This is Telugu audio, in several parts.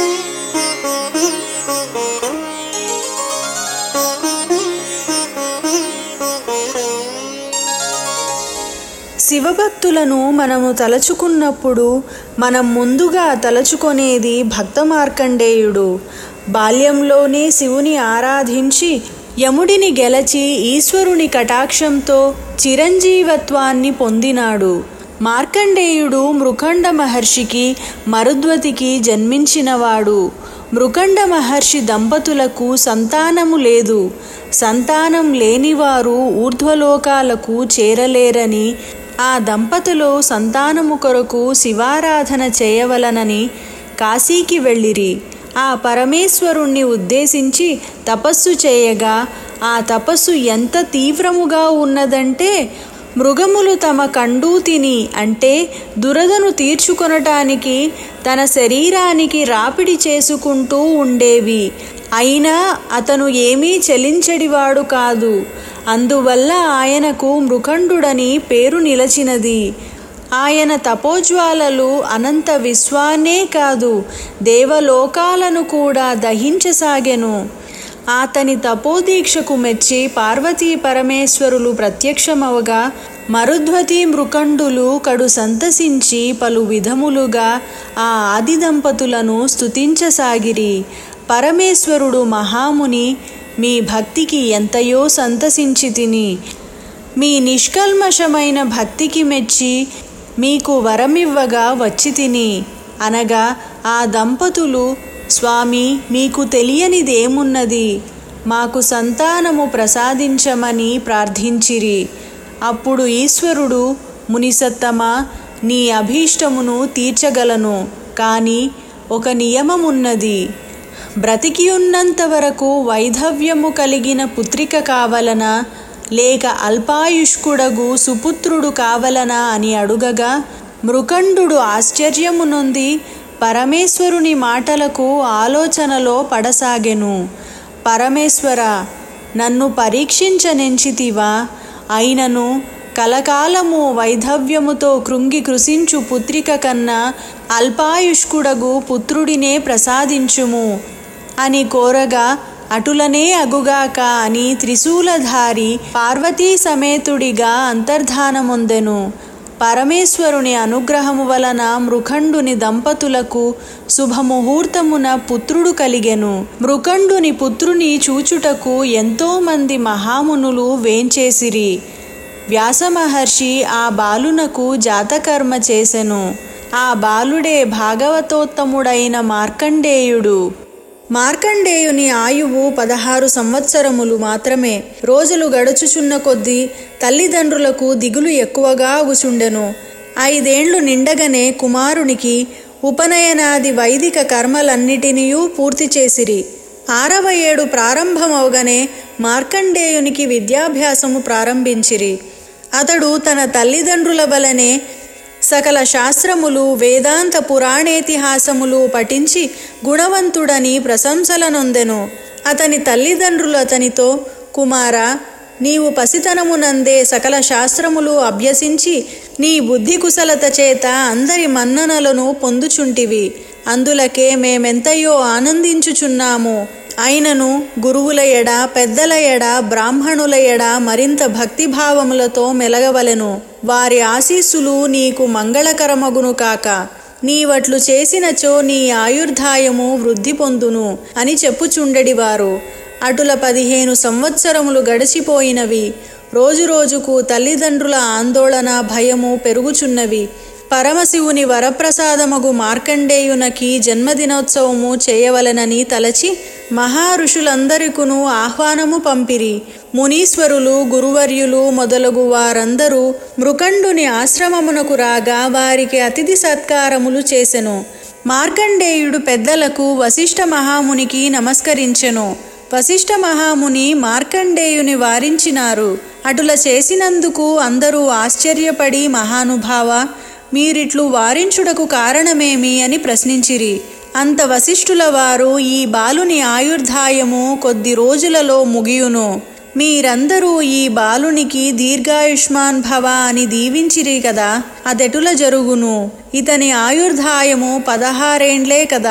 శివభక్తులను మనము తలచుకున్నప్పుడు మనం ముందుగా తలచుకొనేది భక్త మార్కండేయుడు బాల్యంలోనే శివుని ఆరాధించి యముడిని గెలచి ఈశ్వరుని కటాక్షంతో చిరంజీవత్వాన్ని పొందినాడు మార్కండేయుడు మృకండ మహర్షికి మరుద్వతికి జన్మించినవాడు మృకండ మహర్షి దంపతులకు సంతానము లేదు సంతానం లేనివారు ఊర్ధ్వలోకాలకు చేరలేరని ఆ దంపతులు సంతానము కొరకు శివారాధన చేయవలనని కాశీకి వెళ్ళిరి ఆ పరమేశ్వరుణ్ణి ఉద్దేశించి తపస్సు చేయగా ఆ తపస్సు ఎంత తీవ్రముగా ఉన్నదంటే మృగములు తమ కండూతిని అంటే దురదను తీర్చుకొనటానికి తన శరీరానికి రాపిడి చేసుకుంటూ ఉండేవి అయినా అతను ఏమీ చెలించడివాడు కాదు అందువల్ల ఆయనకు మృకండుడని పేరు నిలచినది ఆయన తపోజ్వాలలు అనంత విశ్వాన్నే కాదు దేవలోకాలను కూడా దహించసాగెను అతని తపోదీక్షకు మెచ్చి పార్వతీ పరమేశ్వరులు ప్రత్యక్షమవగా మరుద్వతి మృకండులు కడు సంతసించి పలు విధములుగా ఆ ఆది దంపతులను స్తుతించసాగిరి పరమేశ్వరుడు మహాముని మీ భక్తికి ఎంతయో సంతసించి తిని మీ నిష్కల్మషమైన భక్తికి మెచ్చి మీకు వరమివ్వగా వచ్చి తిని అనగా ఆ దంపతులు స్వామి మీకు తెలియనిదేమున్నది మాకు సంతానము ప్రసాదించమని ప్రార్థించిరి అప్పుడు ఈశ్వరుడు మునిసత్తమా నీ అభీష్టమును తీర్చగలను కానీ ఒక నియమమున్నది బ్రతికి ఉన్నంత వరకు వైధవ్యము కలిగిన పుత్రిక కావలనా లేక అల్పాయుష్కుడగు సుపుత్రుడు కావలనా అని అడుగగా మృకండు ఆశ్చర్యము నొంది పరమేశ్వరుని మాటలకు ఆలోచనలో పడసాగెను పరమేశ్వర నన్ను పరీక్షించనెంచితివా అయినను కలకాలము వైధవ్యముతో కృంగి కృశించు పుత్రిక కన్నా అల్పాయుష్కుడగు పుత్రుడినే ప్రసాదించుము అని కోరగా అటులనే అగుగాక అని త్రిశూలధారి పార్వతీ సమేతుడిగా అంతర్ధానమొందెను పరమేశ్వరుని అనుగ్రహము వలన మృఖండుని దంపతులకు శుభముహూర్తమున పుత్రుడు కలిగెను మృకండుని పుత్రుని చూచుటకు ఎంతోమంది మహామునులు వేంచేసిరి వ్యాసమహర్షి ఆ బాలునకు జాతకర్మ చేసెను ఆ బాలుడే భాగవతోత్తముడైన మార్కండేయుడు మార్కండేయుని ఆయువు పదహారు సంవత్సరములు మాత్రమే రోజులు గడుచుచున్న కొద్దీ తల్లిదండ్రులకు దిగులు ఎక్కువగా అగుచుండెను ఐదేండ్లు నిండగనే కుమారునికి ఉపనయనాది వైదిక కర్మలన్నిటినీ పూర్తి చేసిరి ఆరవ ఏడు ప్రారంభమవగానే మార్కండేయునికి విద్యాభ్యాసము ప్రారంభించిరి అతడు తన తల్లిదండ్రుల వలనే సకల శాస్త్రములు వేదాంత పురాణేతిహాసములు పఠించి గుణవంతుడని ప్రశంసలనొందెను అతని తల్లిదండ్రులు అతనితో కుమార నీవు పసితనమునందే సకల శాస్త్రములు అభ్యసించి నీ బుద్ధి కుశలత చేత అందరి మన్ననలను పొందుచుంటివి అందులకే మేమెంతయో ఆనందించుచున్నాము అయినను గురువుల ఎడ పెద్దల ఎడ బ్రాహ్మణుల ఎడ మరింత భక్తిభావములతో మెలగవలెను వారి ఆశీస్సులు నీకు మంగళకరమగును కాక నీవట్లు చేసినచో నీ ఆయుర్దాయము వృద్ధి పొందును అని చెప్పుచుండెడివారు అటుల పదిహేను సంవత్సరములు గడిచిపోయినవి రోజురోజుకు తల్లిదండ్రుల ఆందోళన భయము పెరుగుచున్నవి పరమశివుని వరప్రసాదమగు మార్కండేయునకి జన్మదినోత్సవము చేయవలెనని తలచి మహారుషులందరికును ఆహ్వానము పంపిరి మునీశ్వరులు గురువర్యులు మొదలగు వారందరూ మృకండుని ఆశ్రమమునకు రాగా వారికి అతిథి సత్కారములు చేసెను మార్కండేయుడు పెద్దలకు వశిష్ఠ మహామునికి నమస్కరించెను వశిష్ఠ మహాముని మార్కండేయుని వారించినారు అటుల చేసినందుకు అందరూ ఆశ్చర్యపడి మహానుభావ మీరిట్లు వారించుటకు కారణమేమి అని ప్రశ్నించిరి అంత వశిష్ఠుల వారు ఈ బాలుని ఆయుర్దాయము కొద్ది రోజులలో ముగియును మీరందరూ ఈ బాలునికి దీర్ఘాయుష్మాన్ భవ అని దీవించిరి కదా అదెటుల జరుగును ఇతని ఆయుర్దాయము పదహారేండ్లే కదా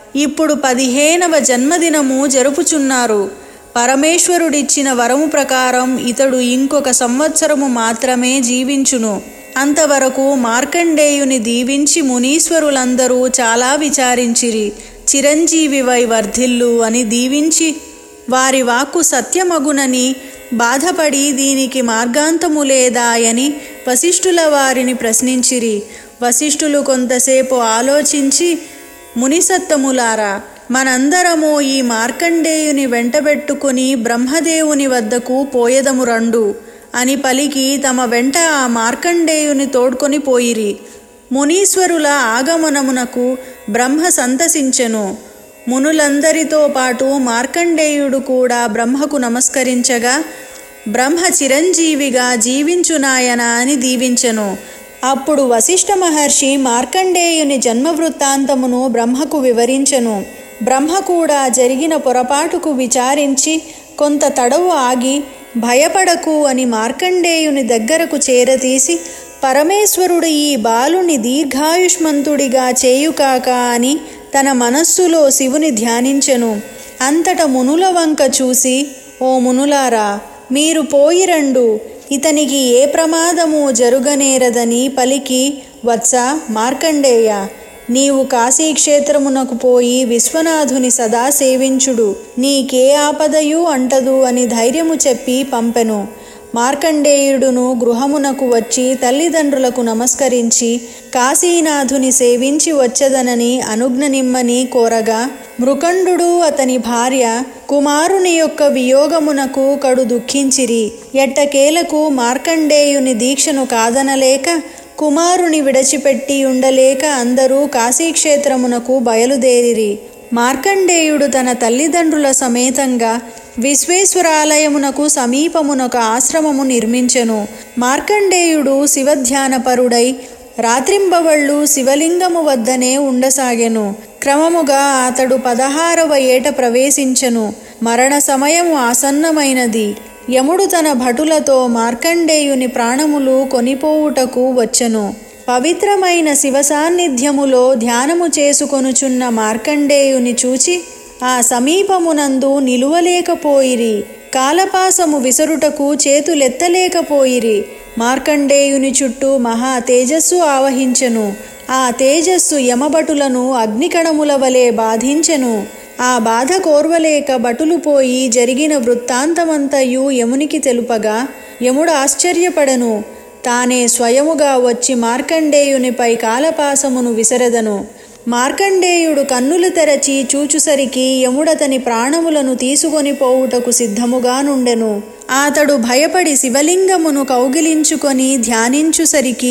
ఇప్పుడు పదిహేనవ జన్మదినము జరుపుచున్నారు పరమేశ్వరుడిచ్చిన వరము ప్రకారం ఇతడు ఇంకొక సంవత్సరము మాత్రమే జీవించును అంతవరకు మార్కండేయుని దీవించి మునీశ్వరులందరూ చాలా విచారించిరి చిరంజీవివై వర్ధిల్లు అని దీవించి వారి వాక్కు సత్యమగునని బాధపడి దీనికి మార్గాంతము లేదా అని వశిష్ఠుల వారిని ప్రశ్నించిరి వశిష్ఠులు కొంతసేపు ఆలోచించి మునిసత్తములారా మనందరము ఈ మార్కండేయుని వెంటబెట్టుకుని బ్రహ్మదేవుని వద్దకు పోయెదము రండు అని పలికి తమ వెంట ఆ మార్కండేయుని తోడ్కొని పోయిరి మునీశ్వరుల ఆగమనమునకు బ్రహ్మ సంతసించెను మునులందరితో పాటు మార్కండేయుడు కూడా బ్రహ్మకు నమస్కరించగా బ్రహ్మ చిరంజీవిగా జీవించునాయన అని దీవించెను అప్పుడు వశిష్ఠ మహర్షి మార్కండేయుని జన్మ వృత్తాంతమును బ్రహ్మకు వివరించెను బ్రహ్మ కూడా జరిగిన పొరపాటుకు విచారించి కొంత తడవు ఆగి భయపడకు అని మార్కండేయుని దగ్గరకు చేరతీసి పరమేశ్వరుడు ఈ బాలుని దీర్ఘాయుష్మంతుడిగా చేయుకాక అని తన మనస్సులో శివుని ధ్యానించెను అంతట మునుల వంక చూసి ఓ మునులారా మీరు పోయిరండు ఇతనికి ఏ ప్రమాదము జరుగనేరదని పలికి వత్స మార్కండేయ నీవు కాశీక్షేత్రమునకు పోయి విశ్వనాథుని సదా సేవించుడు నీకే ఆపదయు అంటదు అని ధైర్యము చెప్పి పంపెను మార్కండేయుడును గృహమునకు వచ్చి తల్లిదండ్రులకు నమస్కరించి కాశీనాథుని సేవించి వచ్చదనని అనుజ్ఞనిమ్మని కోరగా మృకండు అతని భార్య కుమారుని యొక్క వియోగమునకు కడు దుఃఖించిరి ఎట్టకేలకు మార్కండేయుని దీక్షను కాదనలేక కుమారుని విడచిపెట్టి ఉండలేక అందరూ కాశీక్షేత్రమునకు బయలుదేరిరి మార్కండేయుడు తన తల్లిదండ్రుల సమేతంగా విశ్వేశ్వరాలయమునకు సమీపమునొక ఆశ్రమము నిర్మించెను మార్కండేయుడు శివధ్యానపరుడై రాత్రింబవళ్ళు శివలింగము వద్దనే ఉండసాగెను క్రమముగా అతడు పదహారవ ఏట ప్రవేశించెను మరణ సమయము ఆసన్నమైనది యముడు తన భటులతో మార్కండేయుని ప్రాణములు కొనిపోవుటకు వచ్చెను పవిత్రమైన శివ సాన్నిధ్యములో ధ్యానము చేసుకొనుచున్న మార్కండేయుని చూచి ఆ సమీపమునందు నిలువలేకపోయిరి కాలపాసము విసరుటకు చేతులెత్తలేకపోయిరి మార్కండేయుని చుట్టూ మహా తేజస్సు ఆవహించెను ఆ తేజస్సు యమభటులను అగ్నికణముల వలె బాధించెను ఆ బాధ కోర్వలేక భటులు పోయి జరిగిన వృత్తాంతమంతయు యమునికి తెలుపగా యముడు ఆశ్చర్యపడను తానే స్వయముగా వచ్చి మార్కండేయునిపై కాలపాసమును విసరదను మార్కండేయుడు కన్నులు తెరచి చూచుసరికి యముడతని ప్రాణములను తీసుకొని పోవుటకు సిద్ధముగా నుండెను అతడు భయపడి శివలింగమును కౌగిలించుకొని ధ్యానించుసరికి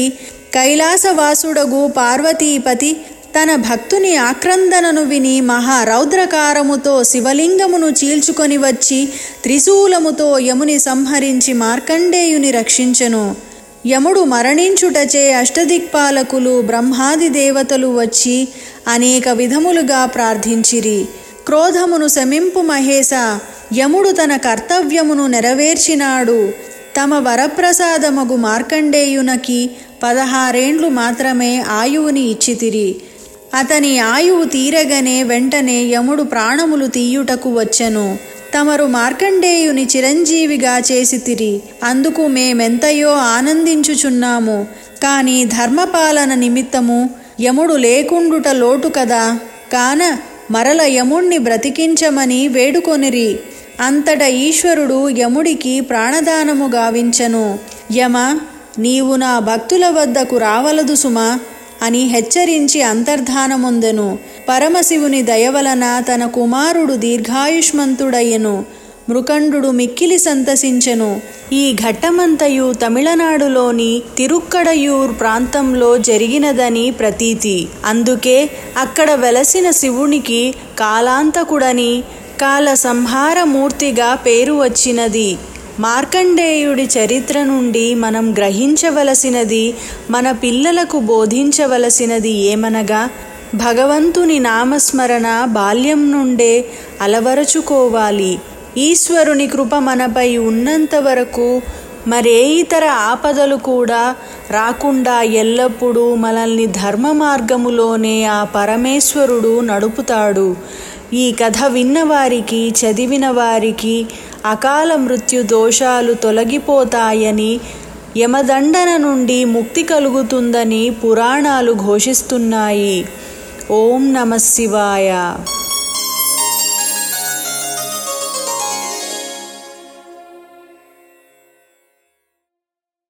కైలాసవాసుడగు పార్వతీపతి తన భక్తుని ఆక్రందనను విని మహారౌద్రకారముతో శివలింగమును చీల్చుకొని వచ్చి త్రిశూలముతో యముని సంహరించి మార్కండేయుని రక్షించెను యముడు మరణించుటచే అష్టదిక్పాలకులు బ్రహ్మాది దేవతలు వచ్చి అనేక విధములుగా ప్రార్థించిరి క్రోధమును శమింపు మహేశ యముడు తన కర్తవ్యమును నెరవేర్చినాడు తమ వరప్రసాదమగు మార్కండేయునకి పదహారేండ్లు మాత్రమే ఆయువుని ఇచ్చితిరి అతని ఆయువు తీరగనే వెంటనే యముడు ప్రాణములు తీయుటకు వచ్చెను తమరు మార్కండేయుని చిరంజీవిగా చేసితిరి అందుకు మేమెంతయో ఆనందించుచున్నాము కాని ధర్మపాలన నిమిత్తము యముడు లేకుండుట లోటు కదా కాన మరల యముణ్ణి బ్రతికించమని వేడుకొనిరి అంతట ఈశ్వరుడు యముడికి ప్రాణదానము గావించెను యమ నీవు నా భక్తుల వద్దకు రావలదు సుమా అని హెచ్చరించి అంతర్ధానముందెను పరమశివుని దయవలన తన కుమారుడు దీర్ఘాయుష్మంతుడయ్యెను మృకండు మిక్కిలి సంతసించెను ఈ ఘట్టమంతయు తమిళనాడులోని తిరుక్కడయూర్ ప్రాంతంలో జరిగినదని ప్రతీతి అందుకే అక్కడ వెలసిన శివునికి కాలాంతకుడని కాల సంహారమూర్తిగా పేరు వచ్చినది మార్కండేయుడి చరిత్ర నుండి మనం గ్రహించవలసినది మన పిల్లలకు బోధించవలసినది ఏమనగా భగవంతుని నామస్మరణ బాల్యం నుండే అలవరచుకోవాలి ఈశ్వరుని కృప మనపై ఉన్నంత వరకు మరే ఇతర ఆపదలు కూడా రాకుండా ఎల్లప్పుడూ మనల్ని ధర్మ మార్గములోనే ఆ పరమేశ్వరుడు నడుపుతాడు ఈ కథ విన్నవారికి చదివిన వారికి అకాల మృత్యు దోషాలు తొలగిపోతాయని యమదండన నుండి ముక్తి కలుగుతుందని పురాణాలు ఘోషిస్తున్నాయి ఓం నమ శివాయ